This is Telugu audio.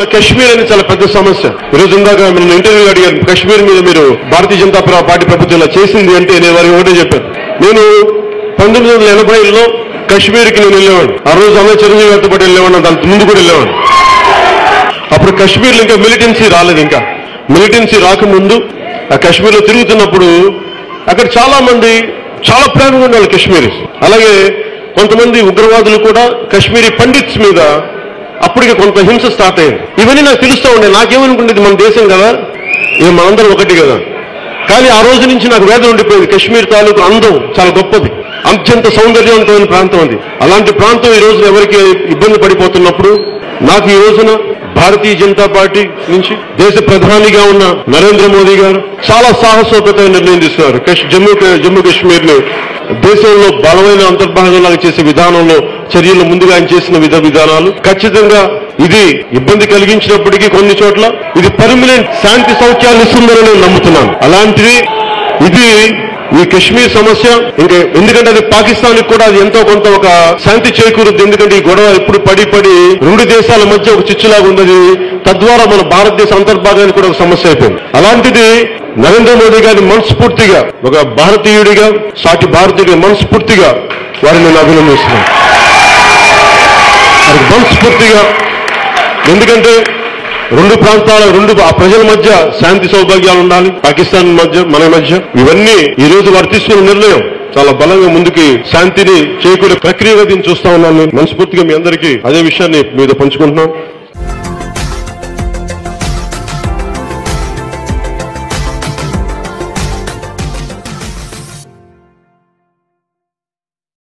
కశ్మీర్ అనేది చాలా పెద్ద సమస్య ఈ రోజు ఇందాక నేను ఇంటర్వ్యూ అడిగాను కశ్మీర్ మీద మీరు భారతీయ జనతా ప్ర- పార్టీ ప్రభుత్వం ఇలా చేసింది అంటే నేను వారికి ఒకటే చెప్పాను నేను పంతొమ్మిది వందల ఎనభైలో కశ్మీర్కి నేను వెళ్ళేవాడు ఆ రోజు అన్న చిరంజీవి గారితో పాటు వెళ్ళేవాడు దానికి ముందు కూడా వెళ్ళేవాడు అప్పుడు కశ్మీర్లో ఇంకా మిలిటెన్సీ రాలేదు ఇంకా మిలిటెన్సీ రాకముందు ఆ కశ్మీర్లో తిరుగుతున్నప్పుడు అక్కడ చాలా మంది చాలా ప్రేమగా ఉన్నారు కశ్మీరీస్ అలాగే కొంతమంది ఉగ్రవాదులు కూడా కశ్మీరీ పండిట్స్ మీద అప్పటికి కొంత హింస స్టార్ట్ అయింది ఇవన్నీ నాకు తెలుస్తూ ఉండే నాకేమనుకుంటుంది మన దేశం కదా ఇక మనందరం ఒకటి కదా కానీ ఆ రోజు నుంచి నాకు వేదన ఉండిపోయింది కశ్మీర్ తాలూకు అందం చాలా గొప్పది అత్యంత సౌందర్యవంతమైన ప్రాంతం అది అలాంటి ప్రాంతం ఈ రోజు ఎవరికి ఇబ్బంది పడిపోతున్నప్పుడు నాకు ఈ రోజున భారతీయ జనతా పార్టీ నుంచి దేశ ప్రధానిగా ఉన్న నరేంద్ర మోదీ గారు చాలా సాహసోపేతమైన నిర్ణయం తీసుకున్నారు కష్- జమ్మూ జమ్మూ కాశ్మీర్ ని దేశంలో బలమైన అంతర్భాగంలాగా చేసే విధానంలో చర్యలు ముందుగా ఆయన చేసిన విధ విధానాలు ఖచ్చితంగా ఇది ఇబ్బంది కలిగించినప్పటికీ కొన్ని చోట్ల ఇది పర్మనెంట్ శాంతి సౌఖ్యాలు ఇస్తుందని నేను నమ్ముతున్నాను అలాంటిది ఇది ఈ కశ్మీర్ సమస్య ఇంకా ఎందుకంటే అది పాకిస్తాన్ కూడా అది ఎంతో కొంత ఒక శాంతి చేకూరుద్ది ఎందుకంటే ఈ గొడవ ఎప్పుడు పడి పడి రెండు దేశాల మధ్య ఒక చిచ్చులాగా ఉన్నది తద్వారా మన భారతదేశ అంతర్భాగానికి కూడా ఒక సమస్య అయిపోయింది అలాంటిది నరేంద్ర మోదీ గారిని మనస్ఫూర్తిగా ఒక భారతీయుడిగా సాటి భారతీయుడిగా మనస్ఫూర్తిగా వారిని నేను అభినందిస్తున్నాను వారికి మనస్ఫూర్తిగా ఎందుకంటే రెండు ప్రాంతాల రెండు ఆ ప్రజల మధ్య శాంతి సౌభాగ్యాలు ఉండాలి పాకిస్తాన్ మధ్య మన మధ్య ఇవన్నీ ఈ రోజు వారు తీసుకున్న నిర్ణయం చాలా బలంగా ముందుకి శాంతిని చేకూరే ప్రక్రియగా దీన్ని చూస్తా ఉన్నాను నేను మనస్ఫూర్తిగా మీ అందరికీ అదే విషయాన్ని మీతో పంచుకుంటున్నాం